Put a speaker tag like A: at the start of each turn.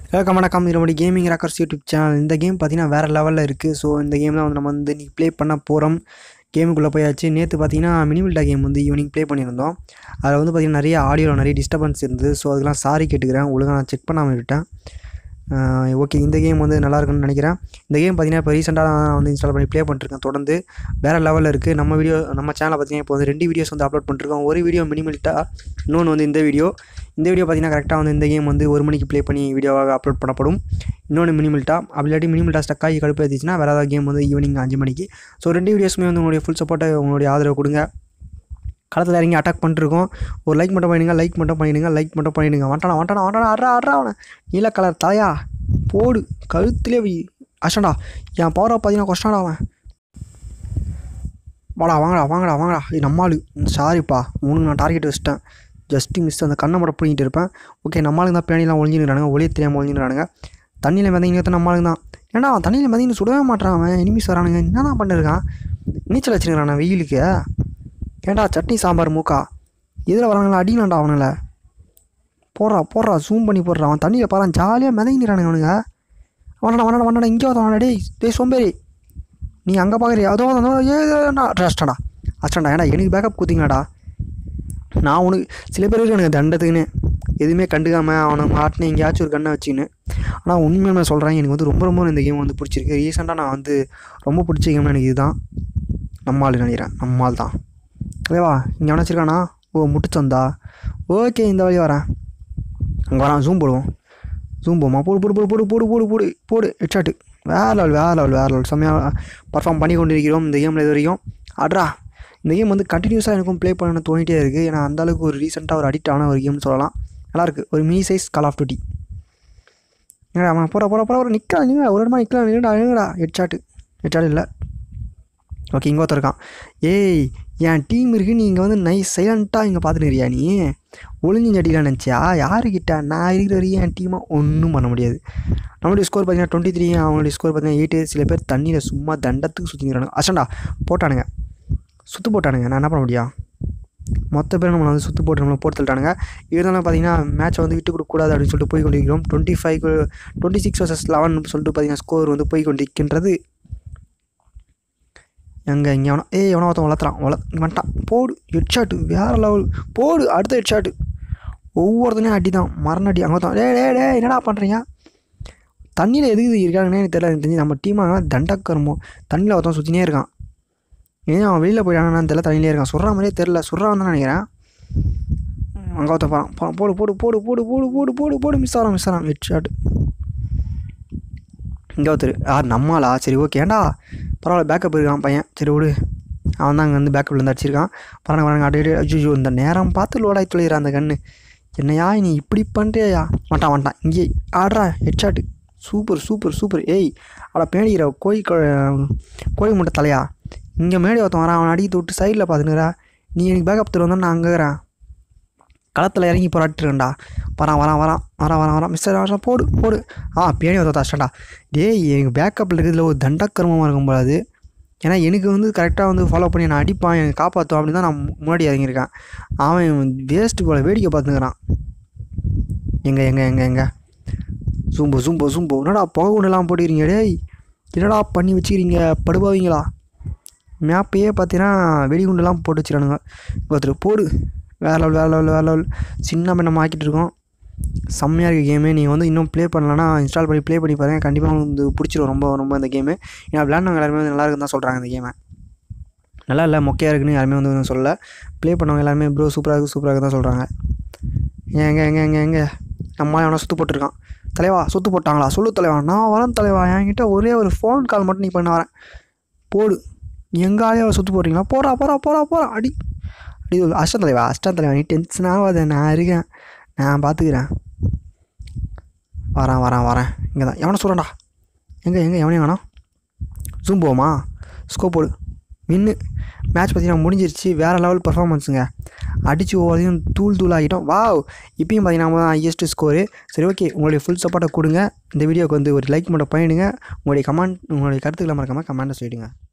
A: வணக்கம் வணக்கம் இதனுடைய கேமிங் ராக்கர்ஸ் யூடியூப் சேனல் இந்த கேம் பார்த்தீங்கன்னா வேறு லெவலில் இருக்குது ஸோ இந்த கேம் தான் வந்து நம்ம வந்து இன்றைக்கி ப்ளே பண்ண போகிறோம் கேமுக்குள்ளே போயாச்சு நேற்று பார்த்தீங்கன்னா மினிமில்டா கேம் வந்து ஈவினிங் ப்ளே பண்ணியிருந்தோம் அதில் வந்து பார்த்திங்கன்னா நிறைய ஆடியோவில் நிறைய டிஸ்டர்பன்ஸ் இருந்தது ஸோ அதுக்கெலாம் சாரி கேட்டுக்கிறேன் ஒழுங்காக நான் செக் பண்ணாமல் விட்டேன் ஓகே இந்த கேம் வந்து நல்லா இருக்குன்னு நினைக்கிறேன் இந்த கேம் பார்த்தீங்கன்னா இப்போ ரீசெண்டாக நான் வந்து இன்ஸ்டால் பண்ணி ப்ளே பண்ணிருக்கேன் தொடர்ந்து வேறு லெவலில் இருக்குது நம்ம வீடியோ நம்ம சேனலில் பார்த்தீங்கன்னா இப்போ வந்து ரெண்டு வீடியோஸ் வந்து அப்லோட் பண்ணிருக்கோம் ஒரு வீடியோ மினிமில்ட்டா இன்னொன்று வந்து இந்த வீடியோ இந்த வீடியோ பார்த்தீங்கன்னா கரெக்டாக வந்து இந்த கேம் வந்து ஒரு மணிக்கு ப்ளே பண்ணி வீடியோவாக அப்லோட் பண்ணப்படும் இன்னொன்று மினிமில்ட்டா அப்படி இல்லாட்டி மினிமில்ட்டா ஸ்டக் ஆகி கடுப்பு ஏற்றிச்சுன்னா வேறு ஏதாவது கேம் வந்து ஈவினிங் அஞ்சு மணிக்கு ஸோ ரெண்டு வீடியோஸுமே வந்து உங்களுடைய ஃபுல் சப்போர்ட்டை உங்களுடைய ஆதரவு கொடுங்க களத்தில் இறங்கி அட்டாக் பண்ணிருக்கோம் ஒரு லைக் மட்டும் பண்ணிடுங்க லைக் மட்டும் பண்ணிடுங்க லைக் மட்டும் பண்ணிடுங்க வண்டானா வண்டானா வண்டானா அட்ரா அட்ரா அவனை நீல கலர் தலையா போடு கழுத்துலேயே வை அஷண்டா என் பவரை பார்த்தீங்கன்னா கொஸ்டாடா அவன் வாடா வாங்கடா வாங்கடா வாங்கடா இது நம்மாளு சாரிப்பா உனக்கு நான் டார்கெட் வச்சிட்டேன் ஜஸ்ட்டு மிஸ் அந்த கண்ணை மட்டும் பிடிங்கிட்டு இருப்பேன் ஓகே நம்மளுக்கு தான் பேணிலாம் ஒழிஞ்சுக்கிறானுங்க ஒளிய தெரியாமல் ஒழிஞ்சுக்கிறானுங்க தண்ணியில் மிதங்கிட்டு நம்மளுக்கு தான் ஏன்னா அவன் தண்ணியில் மிதங்கி சுடவே மாட்டான் அவன் எனிமிஸ் வரானுங்க என்ன தான் பண்ணிருக்கான் நீச்சல் வச்சுருக்கிறான் வெயிலுக்கு ஏன்டா சட்னி சாம்பார் மூக்கா எதில் வரானுங்களா அடிக்கலாம்டா அவனுங்கள போடுறா போடுறா ஜூம் பண்ணி போடுறா அவன் தண்ணியில் பாரு ஜாலியாக மிதங்கிறானுங்க அவனுங்க வண்டா வண்டா வண்டா இங்கே வந்தவனா டேய் டேய் சோம்பேறி நீ அங்கே பார்க்குறியா அதோ அதோ ஏடா அஷ்டண்டா அஷ்டண்டா ஏடா எனக்கு பேக்கப் குத்திங்களாடா நான் உனக்கு சில பேர் இருக்கு எனக்கு தண்டத்துக்குன்னு எதுவுமே கண்டுக்காமல் அவனை மாட்டினு எங்கேயாச்சும் ஒரு கண்ணை வச்சுக்கின்னு ஆனால் உண்மையாக நான் சொல்கிறேன் எனக்கு வந்து ரொம்ப ரொம்ப இந்த கேம் வந்து பிடிச்சிருக்கு ரீசெண்டாக நான் வந்து ரொம்ப பிடிச்ச கேம் எனக்கு இதுதான் நம்மால் நினைக்கிறேன் நம்மால் தான் அதேவா இங்கே எவனா வச்சிருக்கானா ஓ முட்டுச்சந்தா ஓகே இந்த வழி வரேன் அங்கே வரான் ஜூம் போடுவோம் ஜூம் போமா போடு போடு போடு போடு போடு போடு போடு போடு ஹெட்ஷாட்டு வேறு லெவல் வேறு லெவல் வேறு லெவல் செம்மையாக பர்ஃபார்ம் பண்ணி கொண்டிருக்கிறோம் இந்த கேமில் இது வரைக்கும் அட்ரா இந்த கேம் வந்து கண்டினியூஸாக எனக்கும் ப்ளே பண்ண தோணிட்டே இருக்குது ஏன்னா அந்தளவுக்கு ஒரு ரீசெண்டாக ஒரு அடிக்ட் ஆன ஒரு கேம்னு சொல்லலாம் நல்லாயிருக்கு ஒரு mini size Call of Duty ஏடா அவன் போகிற போகிற போகிற நிற்கலாம் நிற்கா ஒரு இடமா நிற்கலாம் நிற்கடா நிற்கடா ஹெட்ஷாட்டு ஹெட்ஷாட் இல்லை ஓகே இங்கே ஒருத்தர் இருக்கான் ஏய் என் டீம் இருக்குது நீ இங்கே வந்து நைஸ் சைலண்ட்டாக இங்கே பார்த்துட்டு நீ ஒளிஞ்சு அடிக்கலாம் நினச்சியா யாருக்கிட்ட நான் இருக்கிற வரைக்கும் என் டீமை ஒன்றும் பண்ண முடியாது நம்மளுடைய ஸ்கோர் பார்த்தீங்கன்னா டுவெண்ட்டி த்ரீ அவங்களுடைய ஸ்கோர் பார்த்தீங்கன்னா எயிட்டு சில பேர் தண்ணியில் சும்மா தண்டத்துக்கு சுற்றிக்கிறானுங்க அசண்டா போட்டானுங்க சுற்று போட்டானுங்க நான் என்ன பண்ண முடியும் மொத்த பேர் நம்மளை வந்து சுற்று போட்டு நம்மளை போட்டு தள்ளிட்டானுங்க இருந்தாலும் பார்த்தீங்கன்னா மேட்சை வந்து விட்டு கொடுக்கக்கூடாது அப்படின்னு சொல்லிட்டு போய் கொண்டிருக்கிறோம் twenty five twenty six versus eleven சொல்லிட்டு பார்த்தீங்கன்னா ஸ்கோர் வந்து போய் கொண்டிருக்கின்றது எங்கே இங்கே எவனோ ஏய் எவனோ ஒருத்தன் வளர்த்துறான் வள வந்துட்டான் போடு ஹெட்ஷாட்டு வேறு லெவல் போடு அடுத்த ஹெட்ஷாட்டு ஒவ்வொருத்தனையும் அடி தான் மரண அடி அங்கே ஒருத்தன் டே டே டே என்னடா பண்ணுறீங்க தண்ணியில் எதுக்கு இருக்காங்கன்னே எனக்கு தெரியல எனக்கு தெரிஞ்சு நம்ம டீமாக தண்டக்கருமோ தண்ணியில் ஒருத்தன் சுற்றினே இருக்கான் ஏன் அவன் வெளியில் போயிட்டானான்னு தெரியல தண்ணியிலே இருக்கான் சொல்கிற மாதிரியே தெரில சொல்கிறான் தான் நினைக்கிறேன் அங்கே ஒருத்தன் போகிறான் போடு போடு போடு போடு போடு போடு போடு போடு மிஸ் ஆகிறான் மிஸ் ஆகிறான் ஹெட்ஷாட்டு இங்கே ஒருத்தர் யார் நம்மளா சரி ஓகே ஏண்டா பரவாயில்ல பேக்கப் இருக்கான் பையன் சரி விடு அவன் தான் அங்கே வந்து பேக்கப்பில் இருந்து அடிச்சிருக்கான் பரவாயில்ல வராங்க அடி அஜிஜோ இந்த நேரம் பார்த்து லோடாகி தொழிகிறான் அந்த கண்ணு என்னையா நீ இப்படி பண்ணுறியா வந்துட்டான் வந்துட்டான் இங்கே ஆடுறா ஹெட்ஷாட்டு சூப்பர் சூப்பர் சூப்பர் ஏய் அவளை பேணிக்கிற கோழி கோழி முட்டை தலையா இங்கே மேடி ஒருத்தன் வரான் அவனை அடிக்கிட்டு விட்டு சைடில் பார்த்துனுறா நீ எனக்கு பேக்கப் தருவா நான் அங்கே இருக்கிறேன் களத்தில் இறங்கி போராட்டிருக்கேன்டா வரான் வரான் வரான் வரான் வரான் வரான் மிஸ்டர் வரான் போடு போடு ஆ பேணி ஒருத்த அஷ்டா டேய் எனக்கு பேக்கப்பில் இருக்கிறதுல ஒரு தண்டக்கர்மமாக இருக்கும் போது ஏன்னா எனக்கு வந்து கரெக்டாக வந்து ஃபாலோ பண்ணி நான் அடிப்பான் எனக்கு காப்பாற்றுவான் அப்படின்னு தான் நான் முன்னாடி இறங்கியிருக்கேன் அவன் வேஸ்ட்டு போல் வேடிக்கை பார்த்துக்கிறான் எங்கே எங்கே எங்கே எங்கே ஜூம்போ ஜூம்போ ஜூம்போ என்னடா புகை ஒன்றுலாம் போட்டுக்கிறீங்க டேய் என்னடா பண்ணி வச்சுக்கிறீங்க படுபாவீங்களா மேப்பையே பார்த்தீங்கன்னா வெடிகுண்டுலாம் போட்டு வச்சுக்கிறானுங்க ஒருத்தர் போடு வேறு லெவல் வேறு லெவல் வேறு லெவல் சின்ன நம்ம ஆக்கிட்டு இருக்கோம் செம்மையாக இருக்குது கேமு நீங்கள் வந்து இன்னும் ப்ளே பண்ணலன்னா இன்ஸ்டால் பண்ணி ப்ளே பண்ணி பாருங்கள் கண்டிப்பாக வந்து பிடிச்சிரும் ரொம்ப ரொம்ப இந்த கேமு ஏன்னா விளையாண்டவங்க எல்லாருமே வந்து நல்லா இருக்குன்னு தான் சொல்கிறாங்க இந்த கேமை நல்லா இல்லை மொக்கையாக இருக்குன்னு யாருமே வந்து சொல்லலை ப்ளே பண்ணவங்க எல்லாருமே ப்ரோ சூப்பராக இருக்குது சூப்பராக இருக்குது தான் சொல்கிறாங்க எங்கே எங்கே எங்கே எங்கே நம்ம எவனா சுற்று போட்டிருக்கான் தலைவா சுற்று போட்டாங்களா சொல்லு தலைவா நான் வரேன் தலைவா என்கிட்ட ஒரே ஒரு ஃபோன் கால் மட்டும் நீ பண்ண வரேன் போடு எங்கள் ஆளையாக சுற்று போடுறீங்களா போடா போடா போடா போடா அடி அடி அஷ்டம் தலைவா அஷ்டம் தலைவா நீ டென்ஷன் ஆகாத நான் இருக்கேன் நான் பார்த்துக்கிறேன் வரேன் வரேன் வரேன் இங்கே தான் எவனை சொல்கிறேன்டா எங்கே எங்கே எவனே வேணாம் ஜூம் போமா ஸ்கோப் போடு வின்னு மேட்ச் பார்த்தீங்கன்னா முடிஞ்சிருச்சு வேறு லெவல் பர்ஃபார்மன்ஸுங்க அடித்து ஒவ்வொருத்தையும் தூள் தூள் ஆகிட்டோம் வாவ் இப்பயும் பார்த்தீங்கன்னா நம்ம தான் ஹையஸ்ட் ஸ்கோரு சரி ஓகே உங்களுடைய ஃபுல் சப்போர்ட்டை கொடுங்க இந்த வீடியோக்கு வந்து ஒரு லைக் மட்டும் பண்ணிவிடுங்க உங்களுடைய கமெண்ட் உங்களுடைய கருத்துக்களை மறக்காமல் கமெண்ட்டை சொல்லிவிடுங்க